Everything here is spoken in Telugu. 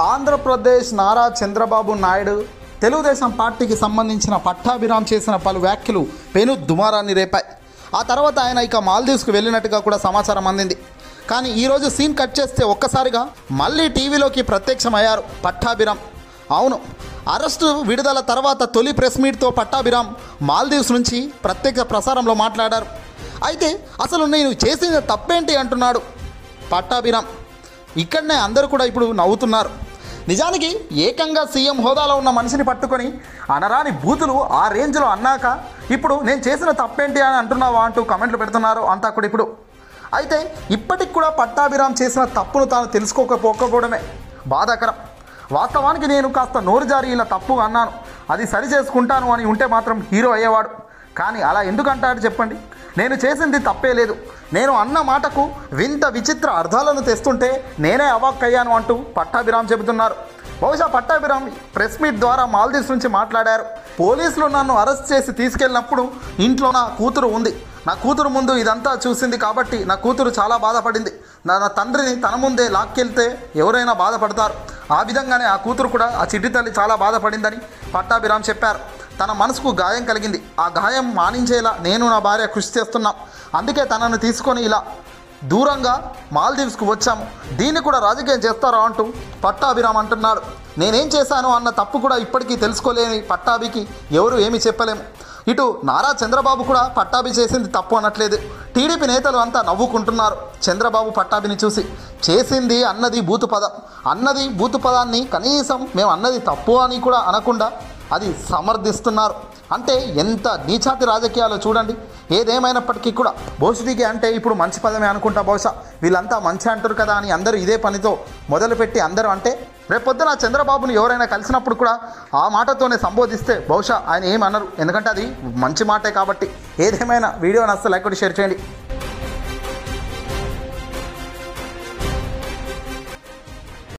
ఆంధ్రప్రదేశ్ నారా చంద్రబాబు నాయుడు తెలుగుదేశం పార్టీకి సంబంధించిన పట్టాభిరామ్ చేసిన పలు వ్యాఖ్యలు పెను దుమారాన్ని రేపాయి ఆ తర్వాత ఆయన ఇక మాల్దీవ్స్కు వెళ్ళినట్టుగా కూడా సమాచారం అందింది కానీ ఈరోజు సీన్ కట్ చేస్తే ఒక్కసారిగా మళ్ళీ టీవీలోకి ప్రత్యక్షమయ్యారు పట్టాభిరామ్ అవును అరెస్టు విడుదల తర్వాత తొలి ప్రెస్ మీట్తో పట్టాభిరామ్ మాల్దీవ్స్ నుంచి ప్రత్యక్ష ప్రసారంలో మాట్లాడారు అయితే అసలు నేను చేసిన తప్పేంటి అంటున్నాడు పట్టాభిరామ్ ఇక్కడనే అందరూ కూడా ఇప్పుడు నవ్వుతున్నారు నిజానికి ఏకంగా సీఎం హోదాలో ఉన్న మనిషిని పట్టుకొని అనరాని బూతులు ఆ రేంజ్లో అన్నాక ఇప్పుడు నేను చేసిన తప్పేంటి అని అంటున్నావా అంటూ కమెంట్లు పెడుతున్నారు అంతా కూడా ఇప్పుడు అయితే ఇప్పటికి కూడా పట్టాభిరామ్ చేసిన తప్పును తాను తెలుసుకోకపోకపోవడమే బాధాకరం వాస్తవానికి నేను కాస్త నోరు జారి ఇలా తప్పు అన్నాను అది సరి చేసుకుంటాను అని ఉంటే మాత్రం హీరో అయ్యేవాడు కానీ అలా ఎందుకు అంటాడు చెప్పండి నేను చేసింది తప్పే లేదు నేను అన్న మాటకు వింత విచిత్ర అర్థాలను తెస్తుంటే నేనే అవాక్కయ్యాను అంటూ పట్టాభిరామ్ చెబుతున్నారు బహుశా పట్టాభిరామ్ ప్రెస్ మీట్ ద్వారా మాల్దీవ్స్ నుంచి మాట్లాడారు పోలీసులు నన్ను అరెస్ట్ చేసి తీసుకెళ్ళినప్పుడు ఇంట్లో నా కూతురు ఉంది నా కూతురు ముందు ఇదంతా చూసింది కాబట్టి నా కూతురు చాలా బాధపడింది నా నా తండ్రిని తన ముందే లాక్కెళ్తే ఎవరైనా బాధపడతారు ఆ విధంగానే ఆ కూతురు కూడా ఆ చిట్టి తల్లి చాలా బాధపడిందని పట్టాభిరామ్ చెప్పారు తన మనసుకు గాయం కలిగింది ఆ గాయం మానించేలా నేను నా భార్య కృషి చేస్తున్నాం అందుకే తనను తీసుకొని ఇలా దూరంగా మాల్దీవ్స్కు వచ్చాము దీన్ని కూడా రాజకీయం చేస్తారా అంటూ పట్టాభిరామ్ అంటున్నాడు నేనేం చేశాను అన్న తప్పు కూడా ఇప్పటికీ తెలుసుకోలేని పట్టాభికి ఎవరు ఏమీ చెప్పలేము ఇటు నారా చంద్రబాబు కూడా పట్టాభి చేసింది తప్పు అనట్లేదు టీడీపీ నేతలు అంతా నవ్వుకుంటున్నారు చంద్రబాబు పట్టాభిని చూసి చేసింది అన్నది బూతు పదం అన్నది బూతు పదాన్ని కనీసం మేము అన్నది తప్పు అని కూడా అనకుండా అది సమర్థిస్తున్నారు అంటే ఎంత నీచాతి రాజకీయాలు చూడండి ఏదేమైనప్పటికీ కూడా భవిష్యత్తుకి అంటే ఇప్పుడు మంచి పదమే అనుకుంటా బహుశా వీళ్ళంతా మంచి అంటారు కదా అని అందరూ ఇదే పనితో మొదలుపెట్టి అందరూ అంటే రేపొద్దున చంద్రబాబును ఎవరైనా కలిసినప్పుడు కూడా ఆ మాటతోనే సంబోధిస్తే బహుశా ఆయన ఏమనరు ఎందుకంటే అది మంచి మాటే కాబట్టి ఏదేమైనా వీడియో నస్తే లైక్ కొట్టి షేర్ చేయండి